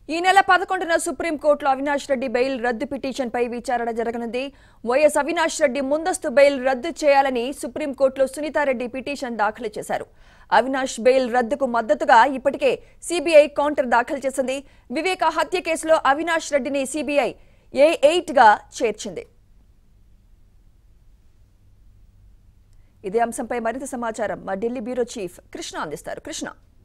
ఈ నెల పదకొండున సుప్రీంకోర్టులో అవినాష్ రెడ్డి బెయిల్ రద్దు పిటిషన్పై విచారణ జరగనుంది వైఎస్ అవినాష్ రెడ్డి ముందస్తు బెయిల్ రద్దు చేయాలని సుప్రీంకోర్టులో సునీతారెడ్డి పిటిషన్ దాఖలు చేశారు అవినాష్ బెయిల్ రద్దుకు మద్దతుగా ఇప్పటికే సీబీఐ కౌంటర్ దాఖలు చేసింది వివేక హత్య కేసులో అవినాష్ రెడ్డిని సీబీఐ ఏ ఎయిట్ గా చేర్చింది ఇదే అంశంపై మరింత సమాచారం మా ఢిల్లీ బ్యూరో చీఫ్ కృష్ణ అందిస్తారు కృష్ణ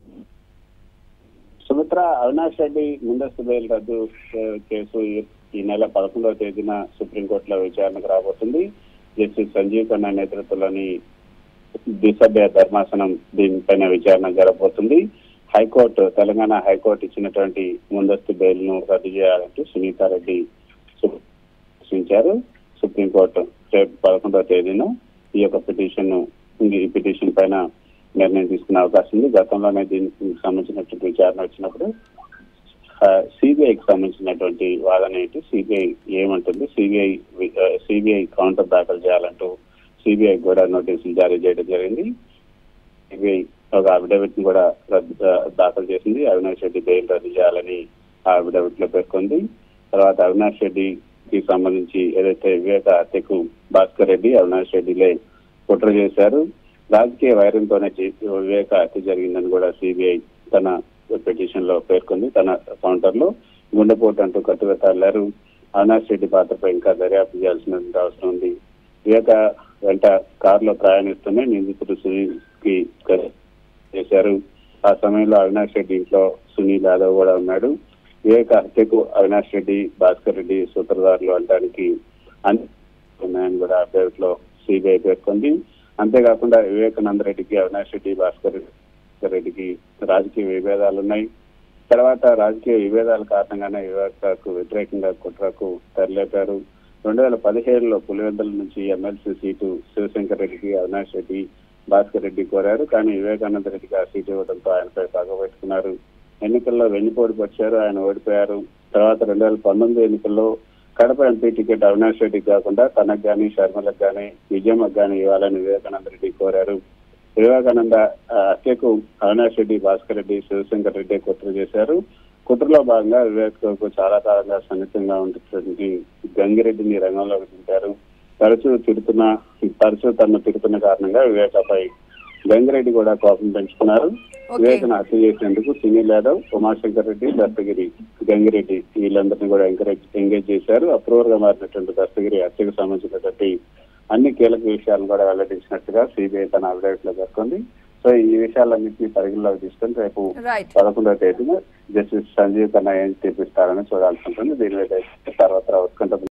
సుమిత్ర అవినాష్ రెడ్డి ముందస్తు బెయిల్ రద్దు ఆ, కేసు ఈ- ఈ నెల పదకొండవ తేదీన సుప్రీంకోర్టులో విచారణకు రాబోతుంది జస్టిస్ సంజీవ్ ఖన్నా నేతృత్వంలోని ద్విసభ్య ధర్మాసనం దీనిపైన విచారణ జరగబోతుంది హైకోర్టు తెలంగాణ హైకోర్టు ఇచ్చినటువంటి ముందస్తు బెయిల్ ను రద్దు చేయాలంటూ సునీతారెడ్డి సు- సూచించారు సుప్రీంకోర్టు రేపు పదకొండవ తేదీన ఈ యొక్క పిటిషన్ ను ఈ పిటిషన్ పైన నిర్ణయం తీసుకునే అవకాశం ఉంది గతంలోనే దీనికి సంబంధించినటువంటి విచారణ వచ్చినప్పుడు సిబిఐకి సంబంధించినటువంటి వాదన ఏంటి సిబిఐ ఏమంటుంది సిబిఐ సిబిఐ కౌంటర్ దాఖలు చేయాలంటూ సిబిఐ కూడా నోటీసులు జారీ చేయడం జరిగింది సిబిఐ ఒక అఫిడవిట్ ని కూడా రద్దు దాఖలు చేసింది అవినాష్ రెడ్డి బెయిల్ రద్దు చేయాలని ఆ అఫిడవిట్ లో పేర్కొంది తర్వాత అవినాష్ రెడ్డికి సంబంధించి ఏదైతే వివేక హత్యకు భాస్కర్ రెడ్డి అవినాష్ రెడ్డిలే కుట్ర చేశారు రాజకీయ వైరంతోనే చేసి వివేక హత్య జరిగిందని కూడా సిబిఐ తన పిటిషన్ లో పేర్కొంది తన కౌంటర్ లో గుండెపోటు అంటూ కట్టుబెట్టారు అవినాష్ రెడ్డి పాత్రపై ఇంకా దర్యాప్తు చేయాల్సినటువంటి అవసరం ఉంది వివేక వెంట కారులో ప్రయాణిస్తూనే నిందితుడు సునీల్ కి చేశారు ఆ సమయంలో అవినాష్ రెడ్డి ఇంట్లో సునీల్ యాదవ్ కూడా ఉన్నాడు వివేక హత్యకు అవినాష్ రెడ్డి భాస్కర్ రెడ్డి సూత్రధారులు అనడానికి అన్ని ఉన్నాయని కూడా అఫిడవిట్ లో సిబిఐ పేర్కొంది అంతేకాకుండా వివేకానంద రెడ్డికి అవినాష్ రెడ్డి భాస్కర్ రెడ్డికి రాజకీయ విభేదాలు ఉన్నాయి తర్వాత రాజకీయ విభేదాల కారణంగానే వివేకకు వ్యతిరేకంగా కుట్రకు తెరలేపారు రెండు వేల పదిహేడులో పులివెందుల నుంచి ఎమ్మెల్సీ సీటు శివశంకర్ రెడ్డికి అవినాష్ రెడ్డి భాస్కర్ రెడ్డి కోరారు కానీ వివేకానంద రెడ్డికి ఆ సీటు ఇవ్వడంతో ఆయనపై పగబెట్టుకున్నారు ఎన్నికల్లో వెన్నుపోటు వచ్చారు ఆయన ఓడిపోయారు తర్వాత రెండు వేల పంతొమ్మిది ఎన్నికల్లో కడప ఎంపీ టికెట్ అవినాష్ రెడ్డికి కాకుండా తనకు గాని శర్మలకు గాని విజయమ్మకు గాని ఇవ్వాలని వివేకానంద రెడ్డి కోరారు వివేకానంద ఆ, హత్యకు అవినాష్ రెడ్డి భాస్కర్ రెడ్డి శివశంకర్ రెడ్డి కుట్ర చేశారు కుట్రలో భాగంగా వివేక్ చాలా కాలంగా సన్నిహితంగా ఉంటున్నటువంటి గంగిరెడ్డిని రంగంలోకి దింపారు తరచూ తిడుతున్న తరచూ తను తిడుతున్న కారణంగా వివేకపై గంగిరెడ్డి కూడా కోపం పెంచుకున్నారు ఓకే. వివేకను హత్య చేసేందుకు సునీల్ యాదవ్ ఉమాశంకర్ రెడ్డి దత్తగిరి గంగిరెడ్డి వీళ్ళందరినీ కూడా ఎంకరేజ్ ఎంగేజ్ చేశారు అప్రూవర్ గా మారినటువంటి దత్తగిరి హత్యకు సంబంధించినటువంటి అన్ని కీలక విషయాలను కూడా వెల్లడించినట్టుగా సిబిఐ తన అఫిడవిట్ లో పేర్కొంది సో ఈ విషయాలన్నింటినీ పరిగణలోకి తీసుకొని రేపు రైట్ పదకొండవ తేదీన జస్టిస్ సంజీవ్ ఖన్నా ఏం తీర్పిస్తారని చూడాల్సి ఉంటుంది దీని మీద తర్వాత ఉత్కంఠ